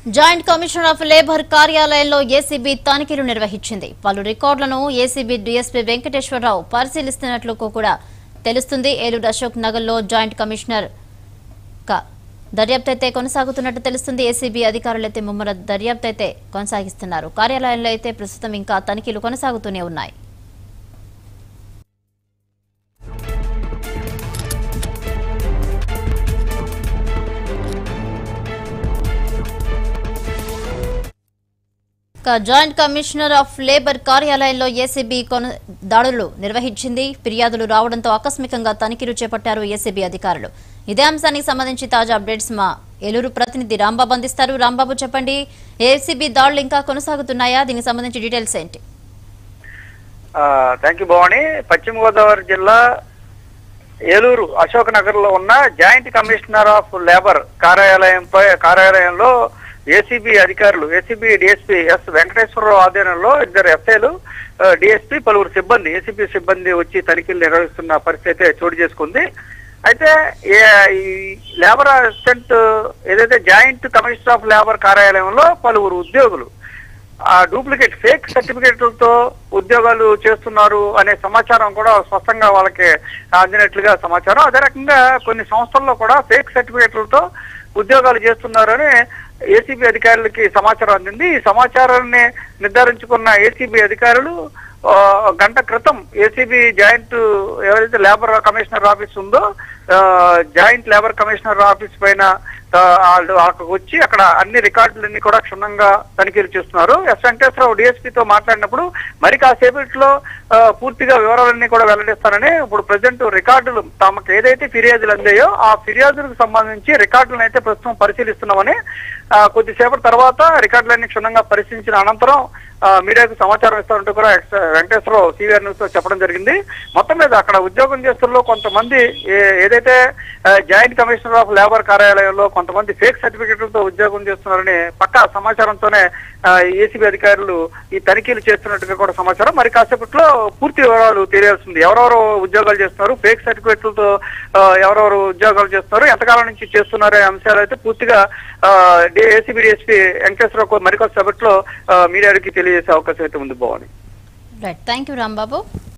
joint commissioner of labour కార్యాలయంలో ACB తనిఖీలు నిర్వహించింది పలు రికార్డులను ఏసీబీ డీఎస్పీ వెంకటేశ్వరరావు పరిశీలిస్తున్నట్లు కూడా తెలుస్తుంది ఏలూరు అశోక్ నగర్లో జాయింట్ కమిషనర్ క- దర్యాప్తు అయితే కొనసాగుతున్నట్టు తెలుస్తుంది ఏసీబీ అధికారులు అయితే ముమ్మర దర్యాప్తు అయితే కొనసాగిస్తున్నారు కార్యాలయంలో అయితే ప్రస్తుతం ఇంకా తనిఖీలు కొనసాగుతూనే ఉన్నాయి ఇక జాయింట్ కమిషనర్ ఆఫ్ లేబర్ కార్యాలయంలో ఏసీబీ కొన దాడులు నిర్వహించింది ఫిర్యాదులు రావడంతో ఆకస్మికంగా తనిఖీలు చేపట్టారు ఏసీబీ అధికారులు ఇదే అంశానికి సంబంధించి తాజా అప్డేట్స్ మా ఏలూరు ప్రతినిధి రాంబాబు అందిస్తారు రాంబాబు చెప్పండి ఏసీబీ దాడులు ఇంకా కొనసాగుతున్నాయా దీనికి సంబంధించి డీటెయిల్స్ ఏంటి థ్యాంక్ యూ భవాని పశ్చిమ గోదావరి జిల్లా ఏలూరు అశోక్ నగర్ లో ఉన్న జాయింట్ కమిషనర్ ఆఫ్ లేబర్ కార్యాలయంపై కార్యాలయంలో ఏసీబీ అధికారులు ఏసీబీ డిఎస్పీ ఎస్ వెంకటేశ్వరరావు ఆధ్వర్యంలో ఇద్దరు ఎస్ఐలు డిఎస్పీ పలువురు సిబ్బంది ఏసీబీ సిబ్బంది వచ్చి తనిఖీలు నిర్వహిస్తున్న పరిస్థితి అయితే చోటు చేసుకుంది అయితే ఏ- ఈ లేబర్ అసిస్టెంట్ ఏదైతే జాయింట్ కమిషనర్ ఆఫ్ లేబర్ కార్యాలయంలో పలువురు ఉద్యోగులు ఆ డూప్లికేట్ ఫేక్ సర్టిఫికేట్లతో ఉద్యోగాలు చేస్తున్నారు అనే సమాచారం కూడా స్పష్టంగా వాళ్ళకి అందినట్లుగా సమాచారం అదే రకంగా కొన్ని సంస్థల్లో కూడా ఫేక్ సర్టిఫికేట్లతో ఉద్యోగాలు చేస్తున్నారని ఏసీబీ అధికారులకి సమాచారం అందింది ఈ సమాచారాన్ని నిర్ధారించుకున్న ఏసీబీ అధికారులు ఆ, గంట క్రితం ఏసీబీ జాయింట్ ఎవరైతే లేబర్ కమిషనర్ ఆఫీస్ ఉందో ఆ, జాయింట్ లేబర్ కమిషనర్ ఆఫీస్ పైన ఆ, వాళ్ళు అక్కడికి వచ్చి అక్కడ అన్ని రికార్డులన్నీ కూడా క్షుణ్ణంగా తనిఖీలు చేస్తున్నారు ఎస్ వెంకటేశ్వరరావు డిఎస్పీతో మాట్లాడినప్పుడు మరి కాసేపట్లో ఆ, పూర్తిగా వివరాలన్నీ కూడా వెల్లడిస్తానని ఇప్పుడు ప్రజెంట్ రికార్డులు తమకు ఏదైతే ఫిర్యాదులు అందాయో ఆ ఫిర్యాదులకు సంబంధించి రికార్డులను అయితే ప్రస్తుతం పరిశీలిస్తున్నామని ఆ, కొద్దిసేపటి తర్వాత రికార్డులన్నీ క్షుణ్ణంగా పరిశీలించిన అనంతరం ఆ, మీడియాకు సమాచారం ఇస్తారంటూ కూడా ఎక్స్ వెంకటేశ్వరరావు సివిఆర్ న్యూస్ తో చెప్పడం జరిగింది మొత్తం మీద అక్కడ ఉద్యోగం చేస్తున్న కొంతమంది ఏ- ఏదైతే ఆ, జాయింట్ కమిషనర్ ఆఫ్ లేబర్ కార్యాలయంలో కొంతమంది ఫేక్ సర్టిఫికెట్లతో ఉద్యోగం చేస్తున్నారని పక్కా సమాచారంతోనే ఏసీబీ అధికారులు ఈ తనిఖీలు చేస్తున్నట్టుగా కూడా సమాచారం మరి కాసేపట్లో పూర్తి వివరాలు తెలియాల్సింది ఎవరెవరు ఉద్యోగాలు చేస్తున్నారు ఫేక్ సర్టిఫికెట్లతో ఆ, ఎవరెవరు ఉద్యోగాలు చేస్తున్నారు ఎంతకాలం నుంచి చేస్తున్నారు అనే అంశాలు అయితే పూర్తిగా ఏసీబీ డిఎస్పీ వెంకటేశ్వరరావు మరికొద్ది సేపట్లో ఆ, మీడియాకి తెలియజేసే అవకాశం అయితే ఉంది బాగుంది రైట్ థ్యాంక్ యూ రాంబాబు